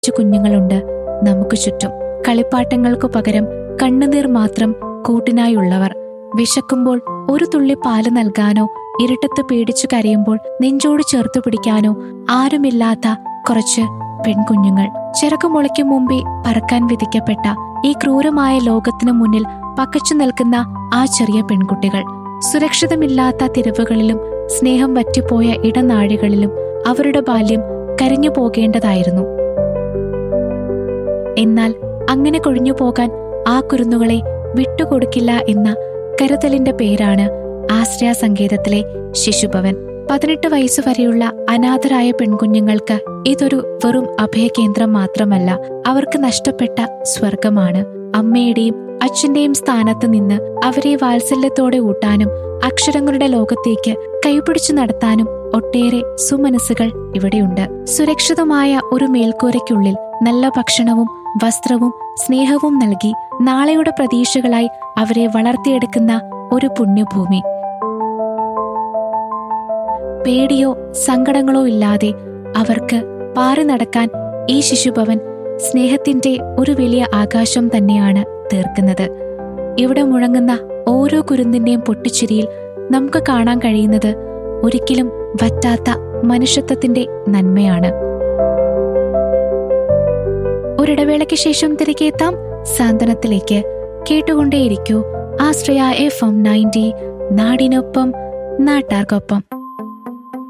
കൊച്ചു കുഞ്ഞുങ്ങളുണ്ട് നമുക്ക് ചുറ്റും കളിപ്പാട്ടങ്ങൾക്കു പകരം കണ്ണുനീർ മാത്രം കൂട്ടിനായുള്ളവർ വിശക്കുമ്പോൾ ഒരു തുള്ളി പാല് നൽകാനോ ഇരുട്ടത്ത് പേടിച്ചു കരയുമ്പോൾ നെഞ്ചോട് ചേർത്തു പിടിക്കാനോ ആരുമില്ലാത്ത കുറച്ച് പെൺകുഞ്ഞുങ്ങൾ ചിറകു മുളയ്ക്കും മുമ്പേ പറക്കാൻ വിധിക്കപ്പെട്ട ഈ ക്രൂരമായ ലോകത്തിനു മുന്നിൽ പകച്ചു നിൽക്കുന്ന ആ ചെറിയ പെൺകുട്ടികൾ സുരക്ഷിതമില്ലാത്ത തിരിവുകളിലും സ്നേഹം വറ്റിപ്പോയ ഇടനാഴികളിലും അവരുടെ ബാല്യം കരിഞ്ഞു പോകേണ്ടതായിരുന്നു എന്നാൽ അങ്ങനെ കൊഴിഞ്ഞു പോകാൻ ആ കുരുന്നുകളെ വിട്ടുകൊടുക്കില്ല എന്ന കരുതലിന്റെ പേരാണ് ആശ്രയ സങ്കേതത്തിലെ ശിശുഭവൻ പതിനെട്ട് വയസ്സ് വരെയുള്ള അനാഥരായ പെൺകുഞ്ഞുങ്ങൾക്ക് ഇതൊരു വെറും അഭയകേന്ദ്രം മാത്രമല്ല അവർക്ക് നഷ്ടപ്പെട്ട സ്വർഗമാണ് അമ്മയുടെയും അച്ഛന്റെയും സ്ഥാനത്ത് നിന്ന് അവരെ വാത്സല്യത്തോടെ ഊട്ടാനും അക്ഷരങ്ങളുടെ ലോകത്തേക്ക് കൈപിടിച്ചു നടത്താനും ഒട്ടേറെ സുമനസ്സുകൾ ഇവിടെയുണ്ട് സുരക്ഷിതമായ ഒരു മേൽക്കൂരയ്ക്കുള്ളിൽ നല്ല ഭക്ഷണവും വസ്ത്രവും സ്നേഹവും നൽകി നാളെയുടെ പ്രതീക്ഷകളായി അവരെ വളർത്തിയെടുക്കുന്ന ഒരു പുണ്യഭൂമി പേടിയോ സങ്കടങ്ങളോ ഇല്ലാതെ അവർക്ക് പാറി നടക്കാൻ ഈ ശിശുഭവൻ സ്നേഹത്തിന്റെ ഒരു വലിയ ആകാശം തന്നെയാണ് തീർക്കുന്നത് ഇവിടെ മുഴങ്ങുന്ന ഓരോ കുരുന്നിന്റെയും പൊട്ടിച്ചിരിയിൽ നമുക്ക് കാണാൻ കഴിയുന്നത് ഒരിക്കലും വറ്റാത്ത മനുഷ്യത്വത്തിന്റെ നന്മയാണ് ഒരിടവേളയ്ക്ക് ശേഷം തിരികെ എത്താം സാന്ത്വനത്തിലേക്ക് കേട്ടുകൊണ്ടേയിരിക്കൂ ആശ്രയ എഫ് എം നയൻറ്റി നാടിനൊപ്പം നാട്ടാർക്കൊപ്പം